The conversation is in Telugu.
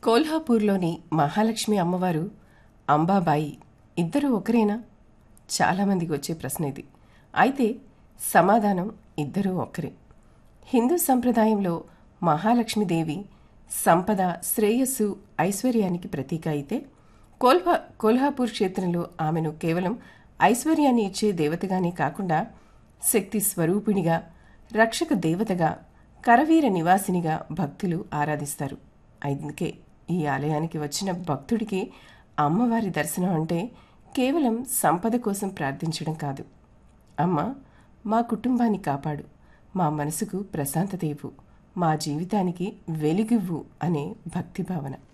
కోల్హాపూర్లోని మహాలక్ష్మి అమ్మవారు అంబాబాయి ఇద్దరు ఒకరేనా చాలామందికి వచ్చే ప్రశ్న ఇది అయితే సమాధానం ఇద్దరూ ఒక్కరే హిందూ సంప్రదాయంలో మహాలక్ష్మీదేవి సంపద శ్రేయస్సు ఐశ్వర్యానికి ప్రతీక అయితే కోల్హా కోల్హాపూర్ క్షేత్రంలో ఆమెను కేవలం ఐశ్వర్యాన్ని ఇచ్చే దేవతగానే కాకుండా శక్తి స్వరూపిణిగా రక్షక దేవతగా కరవీర నివాసినిగా భక్తులు ఆరాధిస్తారు అందుకే ఈ ఆలయానికి వచ్చిన భక్తుడికి అమ్మవారి దర్శనం అంటే కేవలం సంపద కోసం ప్రార్థించడం కాదు అమ్మ మా కుటుంబాన్ని కాపాడు మా మనసుకు ప్రశాంతత ఇవ్వు మా జీవితానికి వెలుగివ్వు అనే భక్తి భావన